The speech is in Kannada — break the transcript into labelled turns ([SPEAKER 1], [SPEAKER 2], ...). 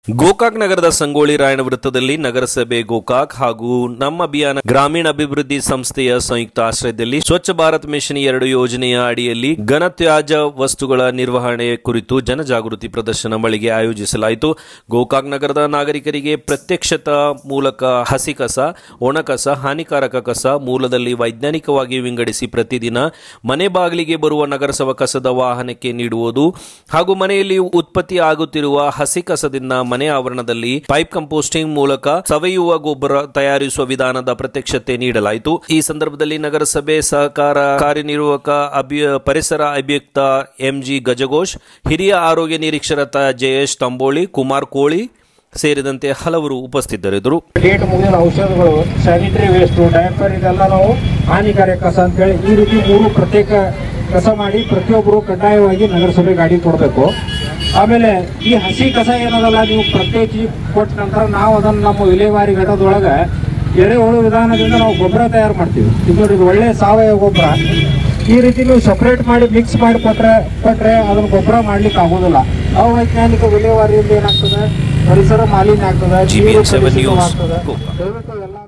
[SPEAKER 1] ಗೋಕಾಕ್ ನಗರದ ಸಂಗೊಳ್ಳಿ ರಾಯಣ್ಣ ವೃತ್ತದಲ್ಲಿ ನಗರಸಭೆ ಗೋಕಾಕ್ ಹಾಗೂ ನಮ್ಮ ಅಭಿಯಾನ ಗ್ರಾಮೀಣ ಅಭಿವೃದ್ಧಿ ಸಂಸ್ಥೆಯ ಸಂಯುಕ್ತ ಆಶ್ರಯದಲ್ಲಿ ಸ್ವಚ್ಛ ಭಾರತ್ ಮಿಷನ್ ಎರಡು ಯೋಜನೆಯ ಅಡಿಯಲ್ಲಿ ಘನತ್ಯಾಜ್ಯ ವಸ್ತುಗಳ ನಿರ್ವಹಣೆ ಕುರಿತು ಜನಜಾಗೃತಿ ಪ್ರದರ್ಶನ ಮಳಿಗೆ ಆಯೋಜಿಸಲಾಯಿತು ಗೋಕಾಕ್ ನಗರದ ನಾಗರಿಕರಿಗೆ ಪ್ರತ್ಯಕ್ಷತ ಮೂಲಕ ಹಸಿ ಕಸ ಒಣ ಕಸ ಹಾನಿಕಾರಕ ಕಸ ಮೂಲದಲ್ಲಿ ವೈಜ್ಞಾನಿಕವಾಗಿ ವಿಂಗಡಿಸಿ ಪ್ರತಿದಿನ ಮನೆ ಬಾಗಿಲಿಗೆ ಬರುವ ನಗರಸಭಾ ಕಸದ ವಾಹನಕ್ಕೆ ನೀಡುವುದು ಹಾಗೂ ಮನೆಯಲ್ಲಿ ಉತ್ಪತ್ತಿ ಆಗುತ್ತಿರುವ ಹಸಿ ಕಸದಿಂದ ಮನೆ ಆವರಣದಲ್ಲಿ ಪೈಪ್ ಕಂಪೋಸ್ಟಿಂಗ್ ಮೂಲಕ ಸವೆಯುವ ಗೊಬ್ಬರ ತಯಾರಿಸುವ ವಿಧಾನದ ಪ್ರತ್ಯಕ್ಷತೆ ನೀಡಲಾಯಿತು ಈ ಸಂದರ್ಭದಲ್ಲಿ ನಗರಸಭೆ ಸಹಕಾರ ಕಾರ್ಯನಿರ್ವಾಹಕ ಅಭಿ- ಪರಿಸರ ಅಭಿಯುಕ್ತ ಎಂಜಿ ಗಜಘೋಷ್ ಹಿರಿಯ ಆರೋಗ್ಯ ನಿರೀಕ್ಷರತ ಜಯೇಶ್ ತಂಬೋಳಿ ಕುಮಾರ್ ಕೋಳಿ ಸೇರಿದಂತೆ ಹಲವರು ಉಪಸ್ಥಿತರಿದ್ದರು
[SPEAKER 2] ಡೇಟ್ ಮುಗಿದ ಔಷಧಗಳು ಸ್ಯಾನಿಟರಿ ವೇಸ್ಟ್ ಡೈಪರ್ ಇದೆಲ್ಲ ನಾವು ಹಾನಿಕಾರಕ ಕಸ ಅಂತೇಳಿ ಈ ರೀತಿ ಮೂರು ಪ್ರತ್ಯೇಕ ಕಸ ಮಾಡಿ ಪ್ರತಿಯೊಬ್ಬರು ಕಡ್ಡಾಯವಾಗಿ ನಗರಸಭೆ ಗಾಡಿ ಕೊಡಬೇಕು ಆಮೇಲೆ ಈ ಹಸಿ ಕಸ ಏನದಲ್ಲ ನೀವು ಪ್ರತ್ಯೇಕಿಸಿ ಕೊಟ್ಟ ನಂತರ ನಾವು ಅದನ್ನು ನಮ್ಮ ವಿಲೇವಾರಿ ಘಟಕದೊಳಗೆ ಎರೆಹುಳು ವಿಧಾನದಿಂದ ನಾವು ಗೊಬ್ಬರ ತಯಾರು ಮಾಡ್ತೀವಿ ಇದು ನೋಡಿ ಇದು ಒಳ್ಳೆ ಸಾವಯವ ಗೊಬ್ಬರ ಈ ರೀತಿ ನೀವು ಸಪ್ರೇಟ್ ಮಾಡಿ ಮಿಕ್ಸ್ ಮಾಡಿ ಕೊಟ್ರೆ ಕೊಟ್ರೆ ಅದನ್ನ ಗೊಬ್ಬರ ಮಾಡ್ಲಿಕ್ಕೆ ಆಗೋದಿಲ್ಲ ಅವೈಜ್ಞಾನಿಕ ವಿಲೇವಾರಿಯಿಂದ ಏನಾಗ್ತದೆ ಪರಿಸರ ಮಾಲಿನ್ಯ ಆಗ್ತದೆ
[SPEAKER 1] GBN
[SPEAKER 2] ನೀರು
[SPEAKER 1] seven
[SPEAKER 2] ಕಲುಷಿತವಾಗ್ತದೆ.
[SPEAKER 1] news, ಗೋಕಾಕ್.
[SPEAKER 2] ದಯವಿಟ್ಟು ಎಲ್ಲ